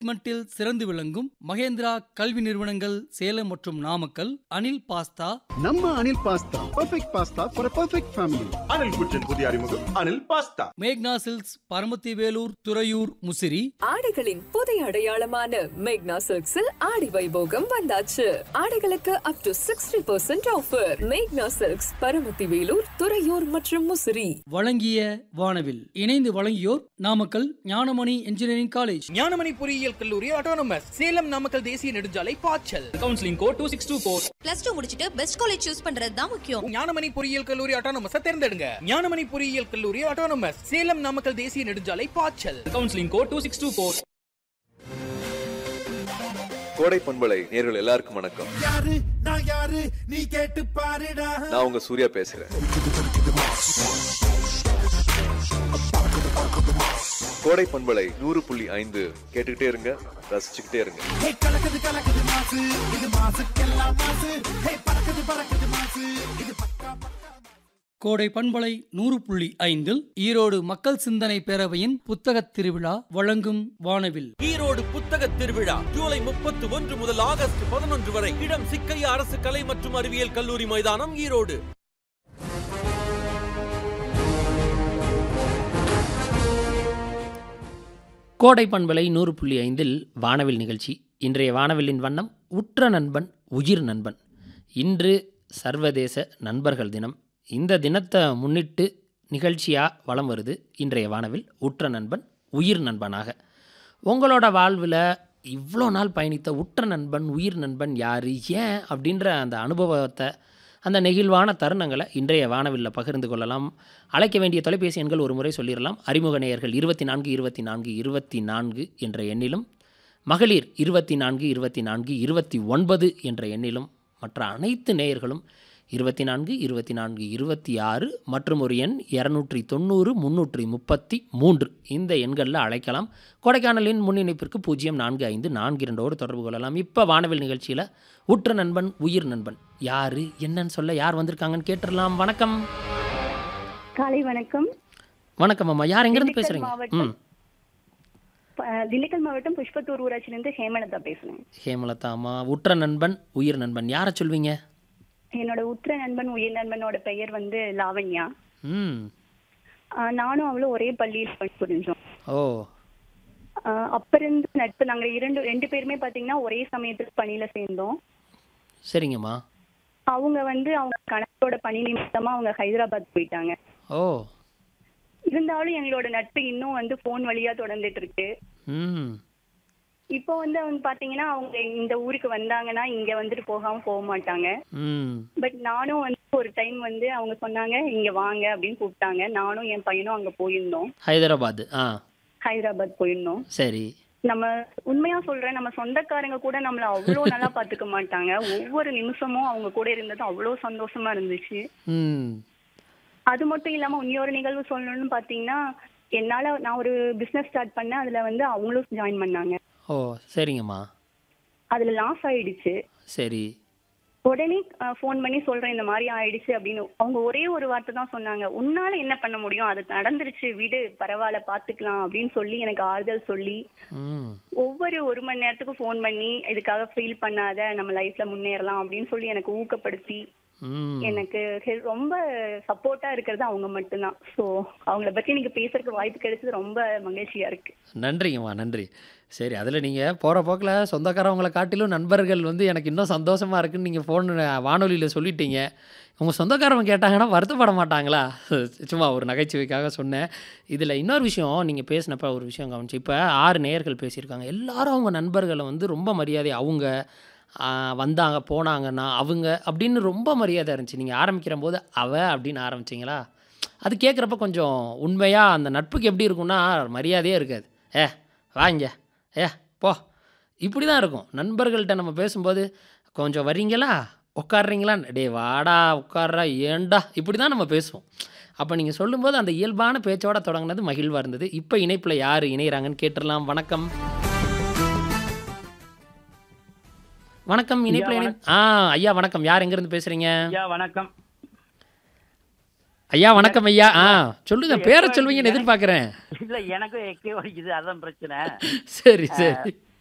மட்டில் சிறந்து விளங்கும் மகேந்திரா கல்வி நிறுவனங்கள் சேலம் மற்றும் நாமக்கல் அனில் பாஸ்தா நம்ம Anil pasta perfect pasta for perfect family Anil kitchen புதிய அறிமுகம் அனில் பாஸ்தா மேக்னா சில்க்ஸ் பரமத்தி வேலூர் துறையூர் முசிறி ஆடைகளின் புதிய அடையாளமான மேக்னா சில்க்ஸில் ஆடி வைபோகம் வந்தாச்சு ஆடைகளுக்கு up to sixty percent offer மேக்னா சில்க்ஸ் பரமத்தி வேலூர் துறையூர் மற்றும் முசிறி வழங்கிய வானவில் இணைந்து வழங்கியோர் நாமக்கல் ஞானமணி இன்ஜினியரிங் காலேஜ் ஞானமணி பொறியியல் கல்லூரி ஆட்டோனமஸ் சேலம் நாமக்கல் தேசிய நெடுஞ்சாலை பாய்ச்சல் counselling code two six two four plus two முடிச்சிட்டு பெஸ்ட் காலேஜ் சூஸ் பண்றது தான் முக்கியம் ஞானமணி பொறியியல் கல்லூரி ஆட்டோனமஸ் தேர்ந்தெடுங்க ஞானமணி பொறியியல் கல்லூரி ஆட்டோனமஸ் சேலம் நாமக்கல் தேசிய நெடுஞ்சாலை பாய்ச்சல் counselling code two six two four கோடை பண்பலை நேர்கள் எல்லாருக்கும் வணக்கம் யாரு நான் யாரு நீ கேட்டு பாருடா நான் உங்க சூர்யா பேசுறேன் கோடை பண்பலை நூறு புள்ளி ஐந்து கேட்டுக்கிட்டே இருங்க ரசிச்சுக்கிட்டே இருங்க ஹே கலக்குது கலக்குது மாசு இது மாசுக்கெல்லாம் மாசு ஹே பறக்குது பறக்குது மாசு இது பக்கா பக்கா கோடை பண்பலை நூறு புள்ளி ஐந்தில் ஈரோடு மக்கள் சிந்தனை பேரவையின் புத்தகத் திருவிழா வழங்கும் வானவில் ஈரோடு புத்தக திருவிழா ஜூலை முப்பத்தி ஒன்று முதல் ஆகஸ்ட் பதினொன்று வரை இடம் சிக்கையா அரசு கலை மற்றும் அறிவியல் கல்லூரி மைதானம் ஈரோடு கோடை பண்பலை நூறு புள்ளி ஐந்தில் வானவில் நிகழ்ச்சி இன்றைய வானவில்லின் வண்ணம் உற்ற நண்பன் உயிர் நண்பன் இன்று சர்வதேச நண்பர்கள் தினம் இந்த தினத்தை முன்னிட்டு நிகழ்ச்சியாக வலம் வருது இன்றைய வானவில் உற்ற நண்பன் உயிர் நண்பனாக உங்களோட வாழ்வில் இவ்வளோ நாள் பயணித்த உற்ற நண்பன் உயிர் நண்பன் யார் ஏன் அப்படின்ற அந்த அனுபவத்தை அந்த நெகிழ்வான தருணங்களை இன்றைய வானவில்ல பகிர்ந்து கொள்ளலாம் அழைக்க வேண்டிய தொலைபேசி எண்கள் ஒரு முறை சொல்லிடலாம் அறிமுக நேயர்கள் இருபத்தி நான்கு இருபத்தி நான்கு இருபத்தி நான்கு என்ற எண்ணிலும் மகளிர் இருபத்தி நான்கு இருபத்தி நான்கு இருபத்தி ஒன்பது என்ற எண்ணிலும் மற்ற அனைத்து நேயர்களும் இருபத்தி நான்கு இருபத்தி நான்கு இருபத்தி ஆறு மற்றும் ஒரு எண் இரநூற்றி தொண்ணூறு முந்நூற்றி முப்பத்தி மூன்று இந்த எண்களில் அழைக்கலாம் கொடைக்கானலின் முன்னிணைப்பிற்கு பூஜ்ஜியம் நான்கு ஐந்து நான்கு இரண்டோடு தொடர்பு கொள்ளலாம் இப்போ வானவில் நிகழ்ச்சியில் உற்ற நண்பன் உயிர் நண்பன் யார் என்னன்னு சொல்ல யார் வந்திருக்காங்கன்னு கேட்டுடலாம் வணக்கம் காலை வணக்கம் வணக்கம் அம்மா யார் எங்கேருந்து திண்டுக்கல் பேசுகிறீங்க மாவட்டம். ம் ப- திண்டுக்கல் மாவட்டம் புஷ்பத்தூர் ஊராட்சியிலிருந்து ஹேமலதா பேசுறேன் ஹேமலதா அம்மா உற்ற நண்பன் உயிர் நண்பன் யாரை சொல்வீங்க என்னோட உற்ற நண்பன் உயிர் நண்பனோட பெயர் வந்து லாவண்யா ம் ஆஹ் நானும் அவளும் ஒரே பள்ளியில் பணி புரிஞ்சோம் ஓ ஆஹ் அப்ப இருந்து நட்பு நாங்க இரண்டு ரெண்டு பேருமே பாத்தீங்கன்னா ஒரே சமயத்துல பணியில சேர்ந்தோம் சரிங்கம்மா அவங்க வந்து அவங்க கணக்கோட பணி நிமித்தமா அவங்க ஹைதராபாத் போயிட்டாங்க ஓ இருந்தாலும் எங்களோட நட்பு இன்னும் வந்து போன் வழியா தொடர்ந்துட்டு இருக்கு ம் இப்போ வந்து அவங்க பாத்தீங்கன்னா அவங்க இந்த ஊருக்கு வந்தாங்கன்னா இங்க வந்துட்டு போகாம போக மாட்டாங்க ம் பட் நானும் வந்து ஒரு டைம் வந்து அவங்க சொன்னாங்க இங்க வாங்க அப்படின்னு கூப்பிட்டாங்க நானும் என் பையனும் அங்க போயிருந்தோம் ஹைதராபாத் ஆ ஹைதராபாத் போயிருந்தோம் சரி நம்ம உண்மையா சொல்றேன் நம்ம சொந்தக்காரங்க கூட நம்மள அவ்வளவு நல்லா பாத்துக்க மாட்டாங்க ஒவ்வொரு நிமிஷமும் அவங்க கூட இருந்தது அவ்வளவு சந்தோஷமா இருந்துச்சு ம் அது மட்டும் இல்லாம இன்னொரு நிகழ்வு சொல்லணும்னு பாத்தீங்கன்னா என்னால நான் ஒரு பிசினஸ் ஸ்டார்ட் பண்ணேன் அதுல வந்து அவங்களும் ஜாயின் பண்ணாங்க ஓ சரிங்கம்மா அதுல லாஸ் ஆயிடுச்சு சரி உடனே ஃபோன் பண்ணி சொல்றேன் இந்த மாதிரி ஆயிடுச்சு அப்படின்னு அவங்க ஒரே ஒரு வார்த்தை தான் சொன்னாங்க உன்னால என்ன பண்ண முடியும் அது நடந்துருச்சு விடு பரவாயில்ல பாத்துக்கலாம் அப்படின்னு சொல்லி எனக்கு ஆறுதல் சொல்லி ம் ஒவ்வொரு ஒரு மணி நேரத்துக்கு ஃபோன் பண்ணி இதுக்காக ஃபீல் பண்ணாத நம்ம லைஃப்ல முன்னேறலாம் அப்படின்னு சொல்லி எனக்கு ஊக்கப்படுத்தி ம் எனக்கு ஹெல்- ரொம்ப சப்போர்ட்டா இருக்கிறது அவங்க மட்டும்தான் ஸோ அவங்கள பத்தி நீங்க பேசுறதுக்கு வாய்ப்பு கிடைச்சது ரொம்ப மகிழ்ச்சியா இருக்கு நன்றிங்கம்மா நன்றி சரி அதில் நீங்கள் போகிற போக்கில் சொந்தக்காரவங்களை காட்டிலும் நண்பர்கள் வந்து எனக்கு இன்னும் சந்தோஷமாக இருக்குன்னு நீங்கள் ஃபோன் வானொலியில் சொல்லிட்டீங்க உங்கள் சொந்தக்காரவங்க கேட்டாங்கன்னா வருத்தப்பட மாட்டாங்களா சும்மா ஒரு நகைச்சுவைக்காக சொன்னேன் இதில் இன்னொரு விஷயம் நீங்கள் பேசினப்ப ஒரு விஷயம் கவனிச்சு இப்போ ஆறு நேயர்கள் பேசியிருக்காங்க எல்லாரும் அவங்க நண்பர்களை வந்து ரொம்ப மரியாதை அவங்க ஆ, வந்தாங்க போனாங்கன்னா அவங்க அப்படின்னு ரொம்ப மரியாதை இருந்துச்சு நீங்கள் ஆரம்பிக்கிற போது அவ அப்படின்னு ஆரம்பிச்சிங்களா அது கேட்குறப்ப கொஞ்சம் உண்மையாக அந்த நட்புக்கு எப்படி இருக்கும்னா மரியாதையே இருக்காது ஏ வாங்க ஏ போ இப்படி தான் இருக்கும் நண்பர்கள்ட்ட நம்ம பேசும்போது கொஞ்சம் வர்றீங்களா உட்காடுறீங்களா டே வாடா உட்கார்றா ஏண்டா இப்படி தான் நம்ம பேசுவோம் அப்போ நீங்கள் சொல்லும்போது அந்த இயல்பான பேச்சோட தொடங்கினது மகிழ்வாக இருந்தது இப்போ இணைப்பில் யார் இணைகிறாங்கன்னு கேட்டுடலாம் வணக்கம் வணக்கம் இணைப்பில் இணை ஆ ஐயா வணக்கம் யார் எங்கேருந்து பேசுகிறீங்க ஐயா வணக்கம் ஐயா வணக்கம் ஐயா ஆ சொல்லுங்க பேரை சொல்வீங்கன்னு எதிர்பார்க்குறேன் இல்ல எனக்கும் எக்கே வலிக்குது அதான் பிரச்சனை சரி சரி